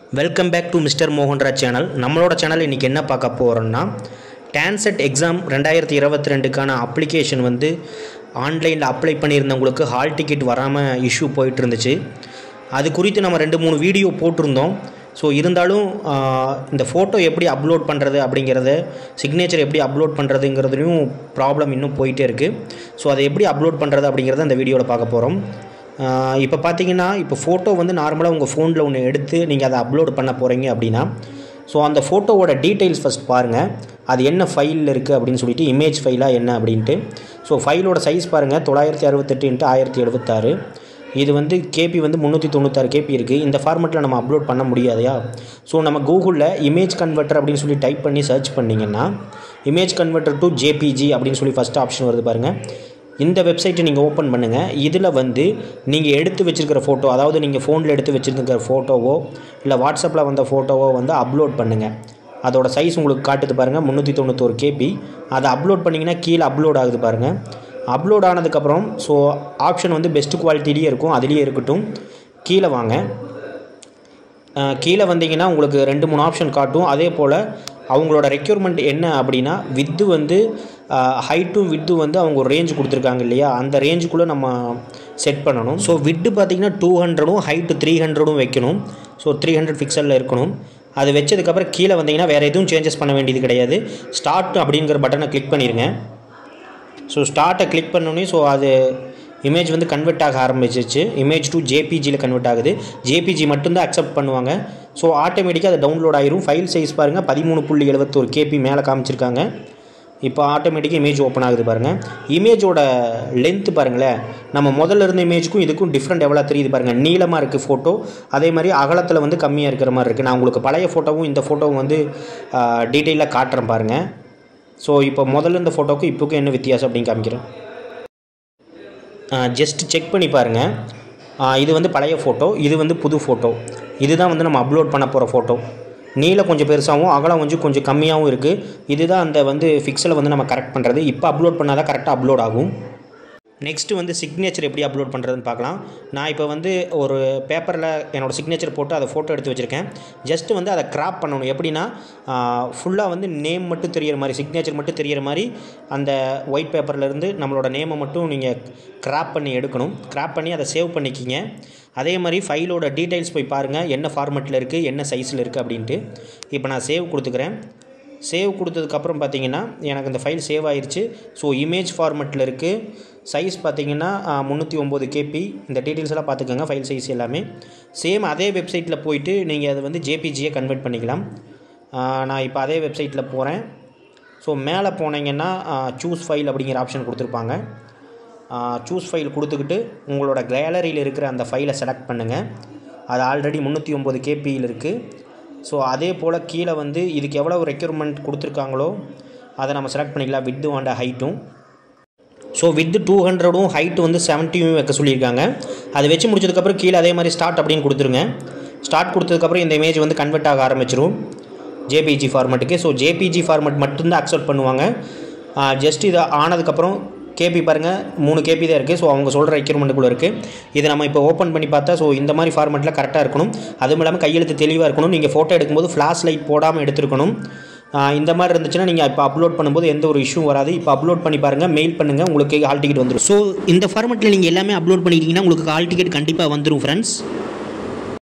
welcome back to mister Mohanraj channel நம்மளோட channel இன்றைக்கி என்ன பார்க்க போகிறோம்னா டான்செட் எக்ஸாம் ரெண்டாயிரத்தி இருபத்தி ரெண்டுக்கான அப்ளிகேஷன் வந்து ஆன்லைனில் அப்ளை பண்ணியிருந்தவங்களுக்கு ஹால் டிக்கெட் வராமல் இஷ்யூ போயிட்டு இருந்துச்சு அது குறித்து நம்ம ரெண்டு மூணு வீடியோ போட்டிருந்தோம் ஸோ இருந்தாலும் ஆஹ், இந்த ஃபோட்டோ எப்படி அப்லோட் பண்ணுறது அப்படிங்கிறத சிக்னேச்சர் எப்படி அப்லோட் பண்ணுறதுங்கிறதுலையும் ப்ராப்ளம் இன்னும் போயிட்டே இருக்குது ஸோ அதை எப்படி அப்லோட் பண்ணுறது அப்படிங்கிறத இந்த வீடியோவில் பார்க்க போகிறோம் இப்போ பார்த்தீங்கன்னா இப்போ ஃபோட்டோ வந்து நார்மலாக உங்கள் ஃபோனில் ஒன்று எடுத்து நீங்கள் அதை அப்லோட் பண்ண போகிறீங்க அப்படின்னா ஸோ அந்த ஃபோட்டோவோட டீட்டெயில்ஸ் ஃபஸ்ட் பாருங்கள் அது என்ன ஃபைலில் இருக்குது அப்படின்னு சொல்லிட்டு இமேஜ் ஃபைலாக என்ன அப்படின்ட்டு ஸோ ஃபைலோட சைஸ் பாருங்கள் தொள்ளாயிரத்தி அறுபத்தெட்டு இன்ட்டு ஆயிரத்தி எழுபத்தாறு இது வந்து கேபி வந்து முந்நூற்றி தொண்ணூத்தாறு கேபி இருக்குது இந்த ஃபார்மெட்டில் நம்ம அப்லோட் பண்ண முடியாதையா ஸோ நம்ம கூகுளில் இமேஜ் கன்வெர்ட்டர் அப்படின்னு சொல்லி டைப் பண்ணி சர்ச் பண்ணிங்கன்னா இமேஜ் கன்வெர்ட்டர் டு ஜேபிஜி அப்படின்னு சொல்லி ஃபஸ்ட் ஆப்ஷன் வருது பாருங்கள் இந்த வெப்சைட்டை நீங்கள் ஓப்பன் பண்ணுங்கள் இதில் வந்து நீங்கள் எடுத்து வச்சிருக்கிற ஃபோட்டோ அதாவது நீங்கள் ஃபோனில் எடுத்து வச்சுருக்கிற ஃபோட்டோவோ இல்லை வாட்ஸ்அப்பில் வந்த ஃபோட்டோவோ வந்து அப்லோட் பண்ணுங்கள் அதோட சைஸ் உங்களுக்கு காட்டுது பாருங்கள் முந்நூற்றி தொண்ணூத்தோரு கேபி அதை அப்லோட் பண்ணிங்கன்னா கீழே அப்லோட் ஆகுது பாருங்கள் அப்லோட் ஆனதுக்கப்புறம் ஸோ ஆப்ஷன் வந்து பெஸ்ட் குவாலிட்டிலேயே இருக்கும் அதுலேயே இருக்கட்டும் கீழே வாங்க அஹ் கீழே வந்தீங்கன்னா உங்களுக்கு ரெண்டு மூணு ஆப்ஷன் காட்டும் அதே போல் அவங்களோட ரெக்யூர்மெண்ட் என்ன அப்படின்னா வித்து வந்து ஹைட்டும் வித்து வந்து அவங்க ஒரு ரேஞ்ச் கொடுத்துருக்காங்க இல்லையா அந்த ரேஞ்சுக்குள்ளே நம்ம செட் பண்ணணும் ஸோ விட்டு பார்த்தீங்கன்னா டூ ஹண்ட்ரடும் ஹைட்டு த்ரீ ஹண்ட்ரடும் வைக்கணும் ஸோ த்ரீ ஹண்ட்ரட் பிக்சலில் இருக்கணும் அது வச்சதுக்கப்புறம் கீழே வந்தீங்கன்னா வேறு எதுவும் சேஞ்சஸ் பண்ண வேண்டியது கிடையாது ஸ்டார்ட் அப்படிங்கிற பட்டனை கிளிக் பண்ணிடுங்க ஸோ ஸ்டார்ட்டை கிளிக் பண்ணோன்னே ஸோ அது இமேஜ் வந்து கன்வெர்ட் ஆக ஆரம்பிச்சிச்சு இமேஜ் டு ஜேபிஜியில் கன்வெர்ட் ஆகுது ஜேபிஜி மட்டும்தான் அக்செப்ட் பண்ணுவாங்க ஸோ ஆட்டோமேட்டிக்காக அது டவுன்லோட் ஆயிரும் ஃபைல் சைஸ் பாருங்கள் பதிமூணு புள்ளி எழுபத்தோரு கேபி மேலே காமிச்சிருக்காங்க இப்போ ஆட்டோமேட்டிக்காக இமேஜ் ஓப்பன் ஆகுது பாருங்கள் இமேஜோட லென்த் பாருங்களேன் நம்ம முதல்ல இருந்த இமேஜுக்கும் இதுக்கும் டிஃப்ரெண்ட் எவ்வளோ தெரியுது பாருங்கள் நீளமாக இருக்குது ஃபோட்டோ அதே மாதிரி அகலத்தில் வந்து கம்மியாக இருக்கிற மாதிரி இருக்குது நான் உங்களுக்கு பழைய ஃபோட்டோவும் இந்த ஃபோட்டோவும் வந்து டீட்டெயிலாக காட்டுறேன் பாருங்கள் ஸோ இப்போ முதல்ல இந்த ஃபோட்டோக்கும் இப்போக்கும் என்ன வித்தியாசம் அப்படின்னு காமிக்கிறேன் ஜஸ்ட் செக் பண்ணி பாருங்கள் இது வந்து பழைய ஃபோட்டோ இது வந்து புது ஃபோட்டோ இதுதான் வந்து நம்ம அப்லோட் பண்ண போகிற ஃபோட்டோ நீளம் கொஞ்சம் பெருசாகவும் அகலம் கொஞ்சம் கொஞ்சம் கம்மியாகவும் இருக்குது இதுதான் அந்த வந்து ஃபிக்ஸில் வந்து நம்ம கரெக்ட் பண்ணுறது இப்போ அப்லோட் பண்ணால் தான் கரெக்டாக அப்லோட் ஆகும் நெக்ஸ்ட்டு வந்து சிக்னேச்சர் எப்படி அப்லோட் பண்ணுறதுன்னு பார்க்கலாம் நான் இப்போ வந்து ஒரு பேப்பரில் என்னோடய சிக்னேச்சர் போட்டு அதை ஃபோட்டோ எடுத்து வச்சுருக்கேன் ஜஸ்ட்டு வந்து அதை கிராப் பண்ணணும் எப்படின்னா ஃபுல்லாக வந்து நேம் மட்டும் தெரியிற மாதிரி சிக்னேச்சர் மட்டும் தெரியிற மாதிரி அந்த ஒயிட் பேப்பர்லேருந்து நம்மளோட நேமை மட்டும் நீங்கள் கிராப் பண்ணி எடுக்கணும் கிராப் பண்ணி அதை சேவ் பண்ணிக்கிங்க அதே மாதிரி ஃபைலோட டீட்டெயில்ஸ் போய் பாருங்கள் என்ன ஃபார்மெட்டில் இருக்குது என்ன சைஸில் இருக்குது அப்படின்ட்டு இப்போ நான் சேவ் கொடுத்துக்கிறேன் சேவ் கொடுத்ததுக்கப்புறம் பார்த்தீங்கன்னா எனக்கு இந்த ஃபைல் சேவ் ஆயிருச்சு ஸோ இமேஜ் ஃபார்மெட்டில் இருக்குது சைஸ் பார்த்தீங்கன்னா முந்நூற்றி ஒம்பது கேபி இந்த டீட்டெயில்ஸ் எல்லாம் பார்த்துக்கோங்க ஃபைல் சைஸ் எல்லாமே சேம் அதே வெப்சைட்டில் போயிட்டு நீங்கள் அதை வந்து ஜேபிஜியை கன்வெர்ட் பண்ணிக்கலாம் ஆ, நான் இப்போ அதே வெப்சைட்டில் போகிறேன் ஸோ மேலே போனீங்கன்னா சூஸ் ஃபைல் அப்படிங்கிற ஆப்ஷன் கொடுத்துருப்பாங்க சூஸ் ஃபைல் கொடுத்துக்கிட்டு உங்களோட கேலரியில் இருக்கிற அந்த ஃபைலை செலக்ட் பண்ணுங்கள் அது ஆல்ரெடி முந்நூற்றி ஒம்பது கேபியில் இருக்குது ஸோ அதே போல் கீழே வந்து இதுக்கு எவ்வளோ ரெக்யூர்மெண்ட் கொடுத்துருக்காங்களோ அதை நம்ம செலக்ட் பண்ணிக்கலாம் வித்து அண்ட் ஹைட்டும் ஸோ வித்து டூ ஹண்ட்ரடும் ஹைட்டு வந்து செவன்ட்டியும் வைக்க சொல்லியிருக்காங்க அதை வச்சு முடிச்சதுக்கப்புறம் கீழே அதே மாதிரி ஸ்டார்ட் அப்படின்னு கொடுத்துருங்க ஸ்டார்ட் கொடுத்ததுக்கப்புறம் இந்த இமேஜ் வந்து கன்வெர்ட் ஆக ஆரம்பிச்சிரும் ஜேபிஜி ஃபார்மெட்டுக்கு ஸோ ஜேபிஜி ஃபார்மெட் மட்டும்தான் அக்செப்ட் பண்ணுவாங்க ஜஸ்ட் இது ஆனதுக்கப்புறம் கேபி பாருங்கள் மூணு கேபி தான் இருக்குது ஸோ அவங்க சொல்கிற ரெக்யூர்மெண்ட்டுக்குள்ளே இருக்குது இதை நம்ம இப்போ ஓப்பன் பண்ணி பார்த்தா ஸோ இந்த மாதிரி ஃபார்மெட்டில் கரெக்டாக இருக்கணும் அதுவும் இல்லாமல் கையெழுத்து தெளிவாக இருக்கணும் நீங்கள் ஃபோட்டோ எடுக்கும்போது ஃப்ளாஷ் லைட் போடாமல் எடுத்துருக்கணும் ஆஹ் இந்த மாதிரி இருந்துச்சுன்னா நீங்கள் இப்போ அப்லோட் பண்ணும்போது எந்த ஒரு இஷ்யூ வராது இப்போ அப்லோட் பண்ணி பாருங்கள் மெயில் பண்ணுங்கள் உங்களுக்கு ஹால் டிக்கெட் வந்துடும் ஸோ இந்த ஃபார்மெட்டில் நீங்கள் எல்லாமே அப்லோட் பண்ணிட்டீங்கன்னா உங்களுக்கு ஹால் டிக்கெட் கண்டிப்பாக வந்துடும் ஃப்ரெண்ட்ஸ்